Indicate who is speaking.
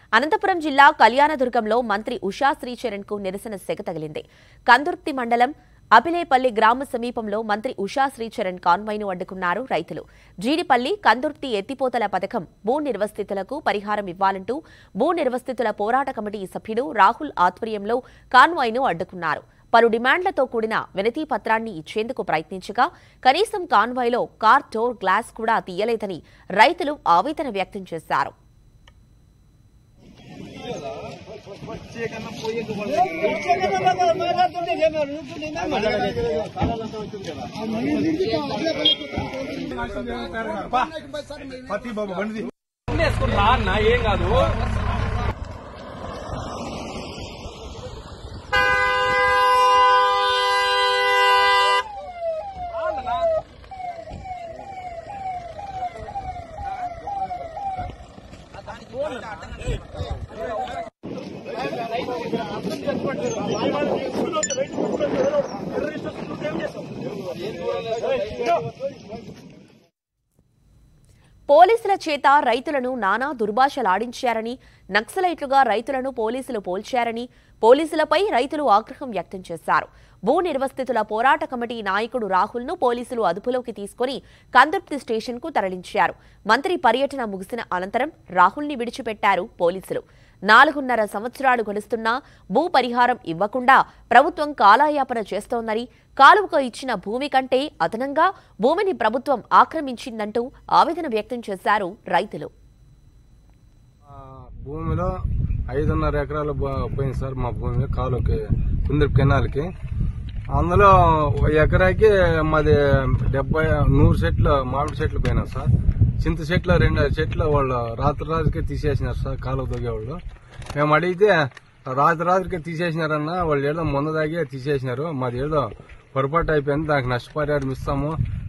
Speaker 1: అనంతపురం జిల్లా కళ్యాణదుర్గంలో మంత్రి ఉషా శ్రీచరణ్ కు నిరసన సెగ తగిలింది కందుర్తి మండలం అపిలేపల్లి గ్రామ సమీపంలో మంత్రి ఉషా శ్రీచరణ్ కాన్వాయ్ను అడ్డుకున్నారు రైతులు జీడిపల్లి కందుర్తి ఎత్తిపోతల పథకం భూ నిర్వస్థితులకు పరిహారం ఇవ్వాలంటూ భూ నిర్వస్థితుల పోరాట కమిటీ సభ్యుడు రాహుల్ ఆధ్వర్యంలో కాన్వాయ్ను అడ్డుకున్నారు పలు డిమాండ్లతో కూడిన వినతి పత్రాన్ని ఇచ్చేందుకు ప్రయత్నించగా కనీసం కాన్వాయ్లో కార్ డోర్ గ్లాస్ కూడా తీయలేదని రైతులు ఆవేదన వ్యక్తం చేశారు
Speaker 2: పత్తి బాబు బండి
Speaker 3: వేసుకుని రా అన్న ఏం కాదు
Speaker 1: పోలీసుల చేత రైతులను నానా దుర్భాషలాడించారని నక్సలైట్లుగా రైతులను పోలీసులు పోల్చారని పోలీసులపై రైతులు ఆగ్రహం వ్యక్తం చేశారు భూ నిర్వస్థితుల పోరాట కమిటీ నాయకుడు రాహుల్ను పోలీసులు అదుపులోకి తీసుకుని కందుర్తి స్టేషన్కు తరలించారు మంత్రి పర్యటన ముగిసిన అనంతరం రాహుల్ని విడిచిపెట్టారు పోలీసులు నాలుగున్నర సంవత్సరాలు గడుస్తున్నా భూ పరిహారం ఇవ్వకుండా ప్రభుత్వం కాలాయాపన చేస్తోందని కాలువకు ఇచ్చిన భూమి కంటే అదనంగా భూమిని ప్రభుత్వం ఆక్రమించిందంటూ ఆవేదన వ్యక్తం చేశారు రైతులు
Speaker 4: ఆ, భూమిలో ఐదున్నర ఎకరాలు బో- పోయింది సార్ మా భూమి కాలువకి కుందరి కెనాల్కి అందులో ఒక ఎకరాకి మాది డెబ్బై నూరు చెట్లు మామిడి చెట్లు పోయినాయి సార్ చింత చెట్లు రెండు చెట్లు వాళ్ళు రాత్రి రాత్రికే తీసేసినారు సార్ కాలువ తొగేవాళ్ళు మేము అడిగితే రాత్రి రాత్రికే తీసేసినారన్న వాళ్ళు ఏదో ముందు దాగే తీసేసినారు మాది ఏదో పొరపాటు అయిపోయింది దానికి నష్టపరిహారం ఇస్తాము